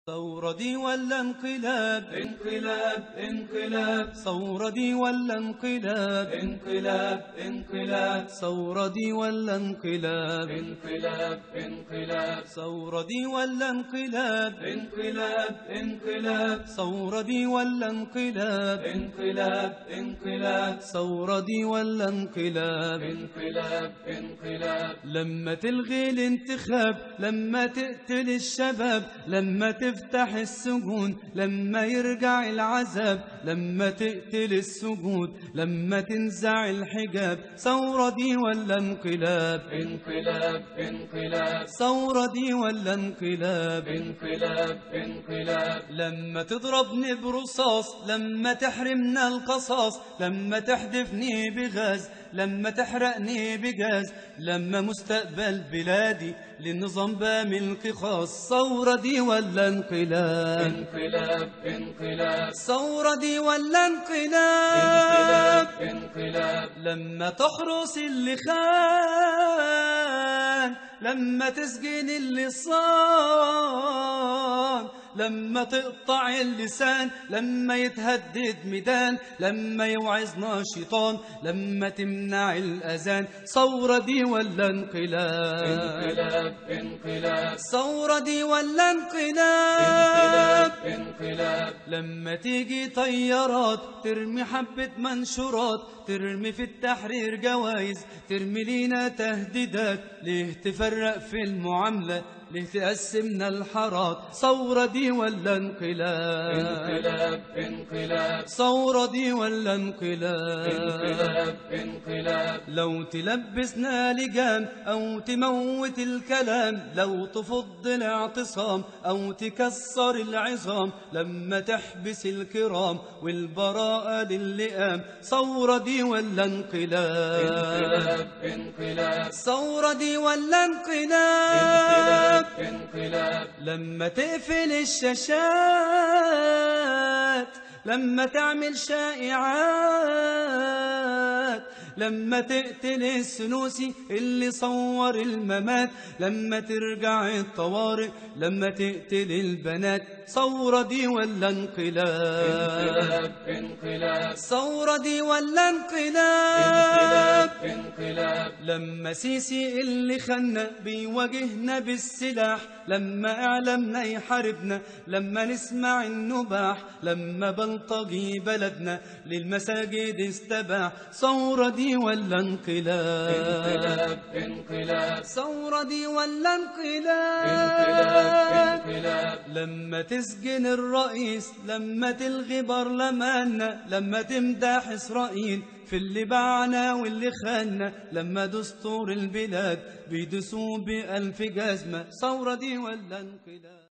ثورة دي ولا انقلاب انقلاب انقلاب ثورة دي ولا انقلاب انقلاب انقلاب ثورة دي ولا انقلاب انقلاب انقلاب ثورة دي ولا انقلاب انقلاب انقلاب ثورة دي ولا انقلاب انقلاب انقلاب ثورة دي ولا انقلاب انقلاب انقلاب لما تلغي الانتخاب لما تقتل الشباب لما تفتح السجون لما يرجع العذاب لما تقتل السجود لما تنزع الحجاب ثورة دي ولا انقلاب انقلاب انقلاب ثورة دي ولا انقلاب انقلاب انقلاب لما تضربني برصاص لما تحرمنا القصاص لما تحدفني بغاز لما تحرقني بجاز لما مستقبل بلادي للنظام بملك خاص ثورة دي ولا انقلاب انقلاب انقلاب ثورة دي ولا انقلاب انقلاب لما تحرس اللي خان لما تسجن اللي صان لما تقطع اللسان لما يتهدد ميدان لما يوعظنا شيطان لما تمنع الأذان ثورة دي ولا انقلاب انقلاب انقلاب ثورة دي ولا انقلاب انقلاب لما تيجي طيارات ترمي حبة منشورات ترمي في التحرير جوائز ترمي لينا تهديدات ليه تفرق في المعاملة ليه تقسمنا الحارات ثورة دي ولا انقلاب انقلاب انقلاب ثورة دي ولا انقلاب انقلاب انقلاب لو تلبسنا لجام أو تموت الكلام لو تفض الاعتصام أو تكسر العظام لما تحبس الكرام والبراءة للئام ثورة دي ولا انقلاب انقلاب انقلاب ثورة دي ولا انقلاب انقلاب لما تقفل الشاشات لما تعمل شائعات لما تقتل السنوسي اللي صور الممات لما ترجع الطوارئ لما تقتل البنات ثورة دي ولا انقلاب انقلاب ثورة دي ولا انقلاب انقلاب لما سيسي اللي خنا بيواجهنا بالسلاح لما اعلامنا يحاربنا لما نسمع النباح لما بلطجي بلدنا للمساجد استباح ثورة دي ولا انقلاب انقلاب انقلاب ثورة دي ولا انقلاب انقلاب انقلاب لما تسجن الرئيس لما تلغي برلماننا لما تمدح اسرائيل في اللي باعنا واللي خاننا لما دستور البلاد بيدسوا بألف جزمة ثورة دي ولا انقلاب